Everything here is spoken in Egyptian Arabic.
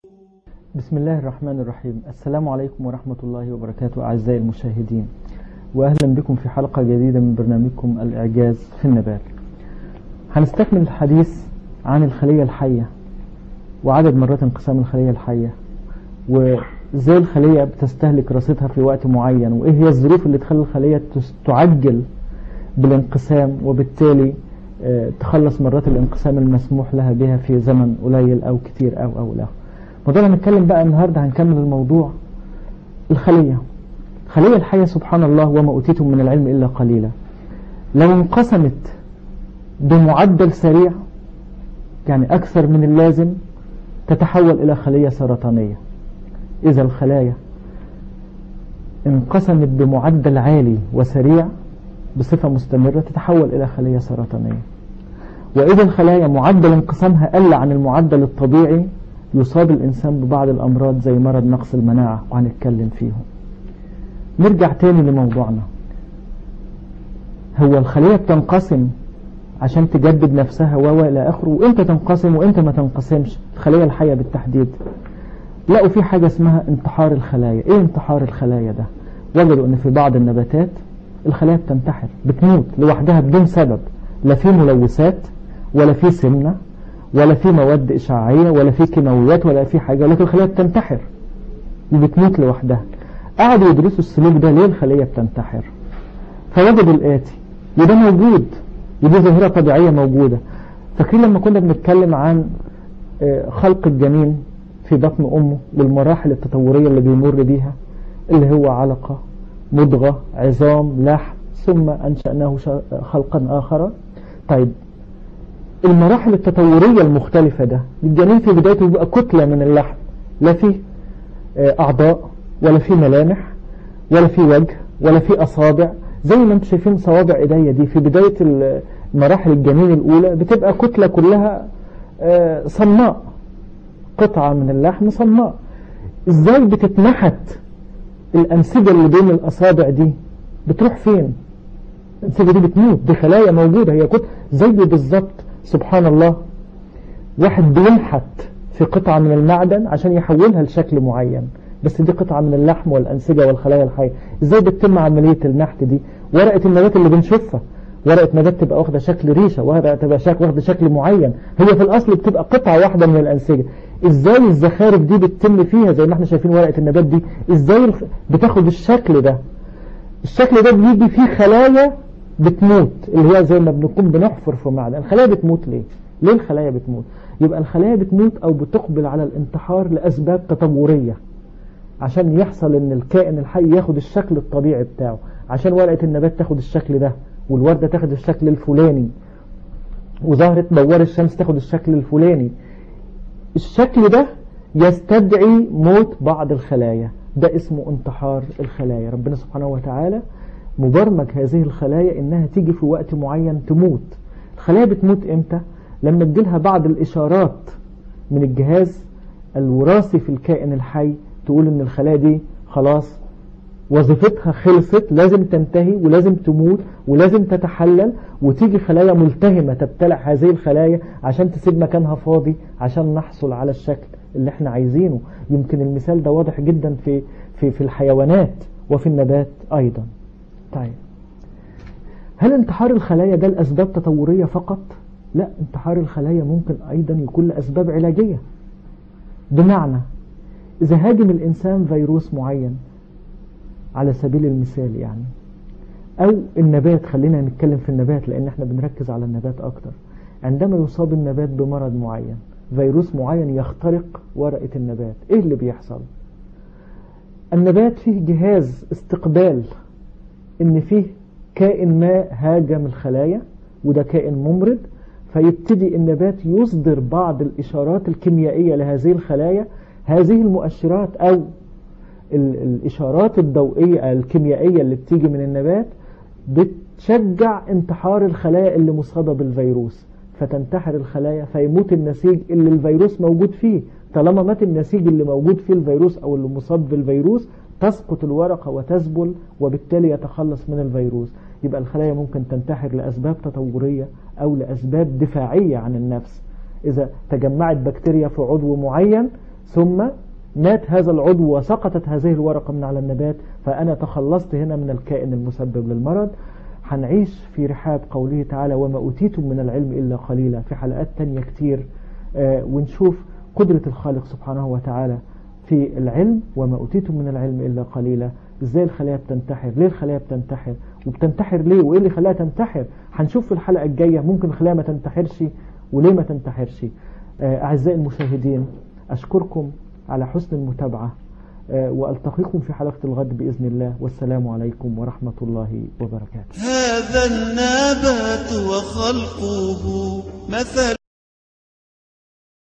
بسم الله الرحمن الرحيم السلام عليكم ورحمة الله وبركاته أعزائي المشاهدين وأهلا بكم في حلقة جديدة من برنامجكم الإعجاز في النبات هنستكمل الحديث عن الخلية الحية وعدد مرات انقسام الخلية الحية وازاي الخلية بتستهلك رصيدها في وقت معين وايه هي الظروف اللي تخلي الخلية تعجل بالانقسام وبالتالي تخلص مرات الانقسام المسموح لها بها في زمن قليل او كتير او او لا موضوع هنتكلم بقى النهاردة هنكمل الموضوع الخلية الخلية الحية سبحان الله وما أوتيتم من العلم إلا قليلا لو انقسمت بمعدل سريع يعني أكثر من اللازم تتحول إلى خلية سرطانية إذا الخلايا انقسمت بمعدل عالي وسريع بصفة مستمرة تتحول إلى خلية سرطانية وإذا الخلايا معدل انقسامها قل عن المعدل الطبيعي يصاب الإنسان ببعض الأمراض زي مرض نقص المناعة وهنتكلم فيهم نرجع تاني لموضوعنا هو الخلية بتنقسم عشان تجدد نفسها و إلى آخره وإمتى تنقسم وإمتى ما تنقسمش الخلية الحية بالتحديد لقوا في حاجة اسمها انتحار الخلايا إيه انتحار الخلايا ده وجدوا أن في بعض النباتات الخلايا بتنتحر بتموت لوحدها بدون سبب لا في ملوثات ولا في سمنة ولا في مواد إشعاعية ولا في كيماويات ولا في حاجة لكن الخلية بتنتحر وبتموت لوحدها قعدوا يدرسوا السلوك ده ليه الخلية بتنتحر فوجدوا الآتي وده موجود ودي ظاهرة طبيعية موجودة فاكرين لما كنا بنتكلم عن خلق الجنين في بطن أمه والمراحل التطورية اللي بيمر بيها اللي هو علقة مضغة عظام لحم ثم أنشأناه خلقا آخر طيب المراحل التطورية المختلفة ده الجنين في بدايته بيبقى كتلة من اللحم لا فيه أعضاء ولا فيه ملامح ولا فيه وجه ولا فيه أصابع زي ما انتم شايفين صوابع ايديا دي في بداية مراحل الجنين الأولى بتبقى كتلة كلها صماء قطعة من اللحم صماء ازاي بتتنحت الأنسجة اللي بين الأصابع دي بتروح فين الأنسجة دي بتموت دي خلايا موجودة هي كتلة زي بالظبط سبحان الله واحد بينحت في قطعة من المعدن عشان يحولها لشكل معين بس دي قطعة من اللحم والأنسجة والخلايا الحية ازاي بتتم عملية النحت دي ورقة النبات اللي بنشوفها ورقة نبات تبقى واخدة شكل ريشة ورقة تبقى شكل واخدة شكل معين هي في الأصل بتبقى قطعة واحدة من الأنسجة ازاي الزخارف دي بتتم فيها زي ما احنا شايفين ورقة النبات دي ازاي بتاخد الشكل ده الشكل ده بيجي فيه خلايا بتموت اللي هي زي ما بنكون بنحفر في معدن الخلايا بتموت ليه ليه الخلايا بتموت يبقى الخلايا بتموت او بتقبل على الانتحار لأسباب تطورية عشان يحصل ان الكائن الحي ياخد الشكل الطبيعي بتاعه عشان ورقة النبات تاخد الشكل ده والوردة تاخد الشكل الفلاني وزهرة دوار الشمس تاخد الشكل الفلاني الشكل ده يستدعي موت بعض الخلايا ده اسمه انتحار الخلايا ربنا سبحانه وتعالى مبرمج هذه الخلايا انها تيجي في وقت معين تموت الخلايا بتموت امتى لما تجيلها بعض الاشارات من الجهاز الوراثي في الكائن الحي تقول ان الخلايا دي خلاص وظيفتها خلصت لازم تنتهي ولازم تموت ولازم تتحلل وتيجي خلايا ملتهمة تبتلع هذه الخلايا عشان تسيب مكانها فاضي عشان نحصل على الشكل اللي احنا عايزينه يمكن المثال ده واضح جدا في, في, في الحيوانات وفي النبات ايضا طيب هل انتحار الخلايا ده الاسباب تطورية فقط لا انتحار الخلايا ممكن ايضا يكون لاسباب علاجية بمعنى إذا هاجم الإنسان فيروس معين على سبيل المثال يعني أو النبات خلينا نتكلم في النبات لأن احنا بنركز على النبات أكتر عندما يصاب النبات بمرض معين فيروس معين يخترق ورقة النبات إيه اللي بيحصل النبات فيه جهاز استقبال إن فيه كائن ما هاجم الخلايا وده كائن ممرض فيبتدي النبات يصدر بعض الإشارات الكيميائية لهذه الخلايا هذه المؤشرات أو الإشارات الضوئية الكيميائية اللي بتيجي من النبات بتشجع انتحار الخلايا اللي مصابة بالفيروس فتنتحر الخلايا فيموت النسيج اللي الفيروس موجود فيه طالما مات النسيج اللي موجود فيه الفيروس أو اللي مصاب بالفيروس تسقط الورقة وتذبل وبالتالي يتخلص من الفيروس يبقى الخلايا ممكن تنتحر لأسباب تطورية أو لأسباب دفاعية عن النفس إذا تجمعت بكتيريا في عضو معين ثم مات هذا العضو وسقطت هذه الورقة من على النبات فأنا تخلصت هنا من الكائن المسبب للمرض هنعيش في رحاب قوله تعالى وما أوتيتم من العلم إلا قليلا في حلقات تانية كتير آه ونشوف قدرة الخالق سبحانه وتعالى في العلم وما أوتيتم من العلم إلا قليلا إزاي الخلايا بتنتحر ليه الخلايا بتنتحر وبتنتحر ليه وإيه اللي خلاها تنتحر هنشوف في الحلقة الجاية ممكن الخلايا ما تنتحرش وليه ما تنتحرش آه أعزائي المشاهدين أشكركم على حسن المتابعة وألتقيكم في حلقة الغد بإذن الله والسلام عليكم ورحمة الله وبركاته هذا النبات وخلقه مثل